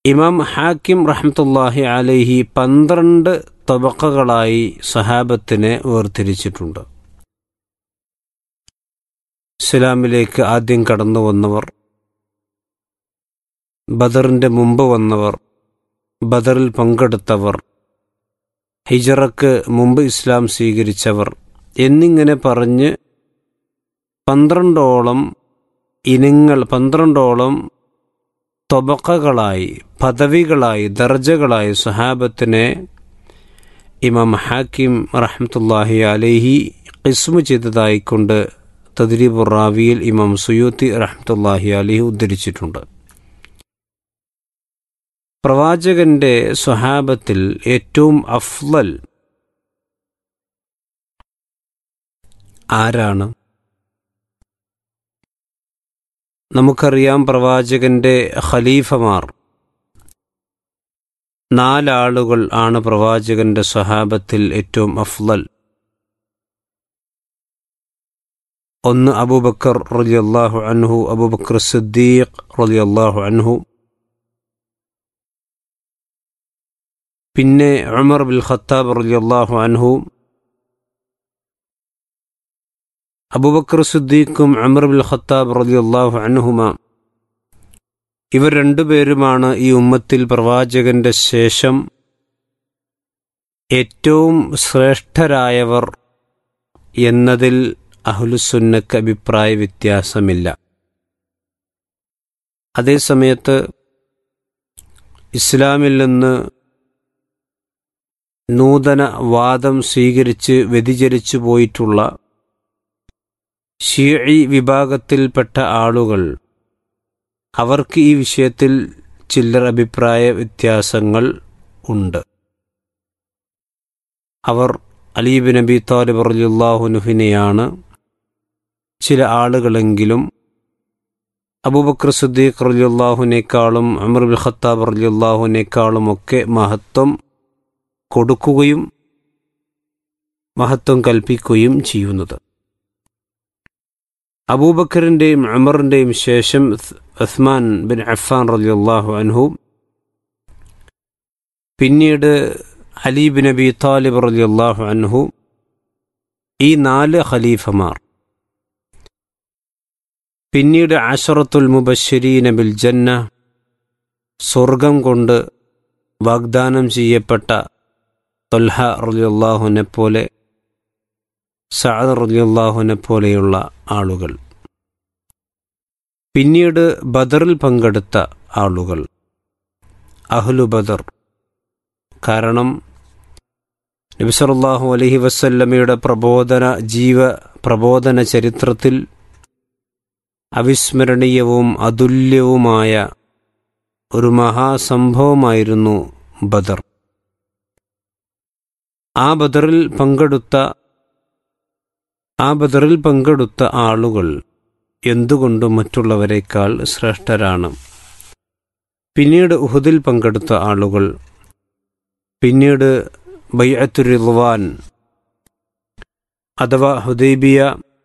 ഇമാം ഹാക്കിം റഹ്മത്തുല്ലാഹി അലൈഹി പന്ത്രണ്ട് തബക്കകളായി സഹാബത്തിനെ വേർതിരിച്ചിട്ടുണ്ട് ഇസ്ലാമിലേക്ക് ആദ്യം കടന്നു വന്നവർ ബദറിൻ്റെ മുമ്പ് വന്നവർ ബദറിൽ പങ്കെടുത്തവർ ഹിജറക്ക് മുമ്പ് ഇസ്ലാം സ്വീകരിച്ചവർ എന്നിങ്ങനെ പറഞ്ഞ് പന്ത്രണ്ടോളം ഇനങ്ങൾ പന്ത്രണ്ടോളം തൊബക്കകളായി പദവികളായി ദർജകളായി സഹാബത്തിനെ ഇമാം ഹാക്കിം റഹ്മത്തുല്ലാഹി അലൈഹി കിസ്മു ചെയ്തതായിക്കൊണ്ട് തദ്രീബുർ റാവിയിൽ ഇമാം സുയൂത്തി റഹ്മത്തുല്ലാഹി അലൈഹി ഉദ്ധരിച്ചിട്ടുണ്ട് പ്രവാചകന്റെ സ്വഹാബത്തിൽ ഏറ്റവും അഫ്ലൽ ആരാണ് നമുക്കറിയാം പ്രവാചകന്റെ ഖലീഫമാർ നാലാളുകൾ ആണ് പ്രവാചകന്റെ സ്വഹാബത്തിൽ ഏറ്റവും അഫ്ലൽ ഒന്ന് അബൂബക്കർ റളിയല്ലാഹു അൻഹു അബൂബക്കർ സിദ്ദീഖ് റളിയല്ലാഹു അൻഹു പിന്നെ ഉമർ ബിൽ ഖത്താബ് റളിയല്ലാഹു അൻഹു അബൂബക്കർ സിദ്ദീഖും ഉമർ ബിൽ ഖത്താബ് റളിയല്ലാഹു അൻഹുമ ഇവർ രണ്ടുപേരുമാണ് ഈ ഉമ്മത്തിൽ പ്രവാചകന്റെ ശേഷം ഏറ്റവും ശ്രേഷ്ഠരായവർ എന്നതിൽ അഹ്ലുസുന്നക്ക് അഭിപ്രായ വ്യത്യാസമില്ല അതേസമയത്ത് ഇസ്ലാമിൽ നിന്ന് നൂതന വാദം സ്വീകരിച്ച് വ്യതിചരിച്ചു പോയിട്ടുള്ള ഷീഇ വിഭാഗത്തിൽപ്പെട്ട ആളുകൾ അവർക്ക് ഈ വിഷയത്തിൽ ചില്ലർ അഭിപ്രായ വ്യത്യാസങ്ങൾ ഉണ്ട് അവർ അലീബ് നബി താലിബ് റലിയുല്ലാഹുനുഹിനെയാണ് ചില ആളുകളെങ്കിലും അബൂബക്കർ സുദ്ദീഖ് റലിയുല്ലാഹുനേക്കാളും അമർ ബിൽ ഖത്താബ് റലിയുല്ലാഹുനേക്കാളും ഒക്കെ മഹത്വം കൊടുക്കുകയും മഹത്വം കൽപ്പിക്കുകയും ചെയ്യുന്നത് അബൂബക്കറിൻ്റെയും അമറിൻ്റെയും ശേഷം ഉസ്മാൻ ബിൻ അഫാൻ റലിയുല്ലാഹു അൻഹു പിന്നീട് അലി ബിൻ അബി താലിബ് റലിയുല്ലാഹു അൻഹു ഈ നാല് ഖലീഫമാർ പിന്നീട് അഷറത്തുൽ മുബശ്ശരീന ബിൽ ജന്ന സ്വർഗം കൊണ്ട് വാഗ്ദാനം ചെയ്യപ്പെട്ട തൊൽഹ റലിയുല്ലാഹുവിനെ പോലെ സഅദ് റലിയുല്ലാഹുവിനെ പോലെയുള്ള ആളുകൾ പിന്നീട് ബദറിൽ പങ്കെടുത്ത ആളുകൾ അഹ്ലു ബദർ കാരണം നബിസറുല്ലാഹു അലഹി വസല്ലമയുടെ പ്രബോധന ജീവ പ്രബോധന ചരിത്രത്തിൽ അവിസ്മരണീയവും അതുല്യവുമായ ഒരു മഹാസംഭവമായിരുന്നു ബദർ ആ ബദറിൽ പങ്കെടുത്ത ആ ബദറിൽ പങ്കെടുത്ത ആളുകൾ എന്തുകൊണ്ടും മറ്റുള്ളവരെക്കാൾ ശ്രേഷ്ഠരാണ് പിന്നീട് ഉഹുദിൽ പങ്കെടുത്ത ആളുകൾ പിന്നീട് ബയ്യത്തുറിൽവാൻ അഥവാ ഹുദൈബിയ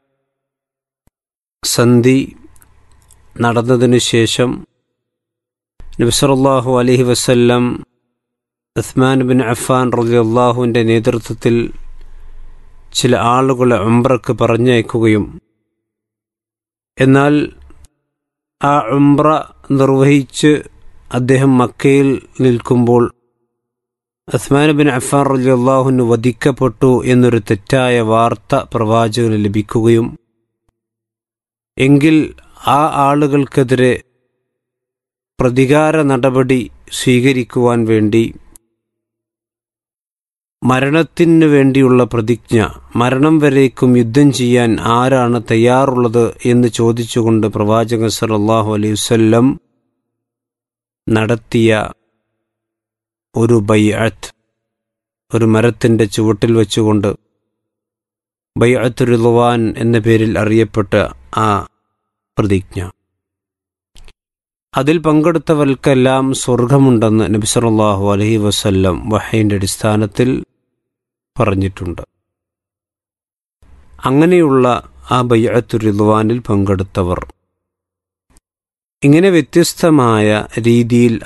സന്ധി നടന്നതിനു ശേഷം നബ്സറല്ലാഹു അലഹി വസല്ലം ഉസ്മാൻ ബിൻ അഫാൻ റലിയല്ലാഹുവിൻ്റെ നേതൃത്വത്തിൽ ചില ആളുകളെ ഉംറക്ക് പറഞ്ഞയക്കുകയും എന്നാൽ ആ ഉംറ നിർവഹിച്ച് അദ്ദേഹം മക്കയിൽ നിൽക്കുമ്പോൾ ഉസ്മാൻ ബിൻ അഫാൻ റലിയല്ലാഹുവിന് വധിക്കപ്പെട്ടു എന്നൊരു തെറ്റായ വാർത്ത പ്രവാചകന് ലഭിക്കുകയും എങ്കിൽ ആ ആളുകൾക്കെതിരെ പ്രതികാര നടപടി സ്വീകരിക്കുവാൻ വേണ്ടി മരണത്തിനു വേണ്ടിയുള്ള പ്രതിജ്ഞ മരണം വരേക്കും യുദ്ധം ചെയ്യാൻ ആരാണ് തയ്യാറുള്ളത് എന്ന് ചോദിച്ചുകൊണ്ട് പ്രവാചകൻ സല്ലല്ലാഹു അലൈഹി വസല്ലം നടത്തിയ ഒരു ബൈഅത്ത് ഒരു മരത്തിൻ്റെ ചുവട്ടിൽ വെച്ചുകൊണ്ട് ബൈഅത്തുരുവാൻ എന്ന പേരിൽ അറിയപ്പെട്ട ആ പ്രതിജ്ഞ അതിൽ പങ്കെടുത്തവർക്കെല്ലാം സ്വർഗമുണ്ടെന്ന് നബി സല്ലല്ലാഹു അലൈഹി വസല്ലം വഹയിൻ്റെ അടിസ്ഥാനത്തിൽ പറഞ്ഞിട്ടുണ്ട് അങ്ങനെയുള്ള ആ ബയ്യത്തുരുവാനിൽ പങ്കെടുത്തവർ ഇങ്ങനെ വ്യത്യസ്തമായ രീതിയിൽ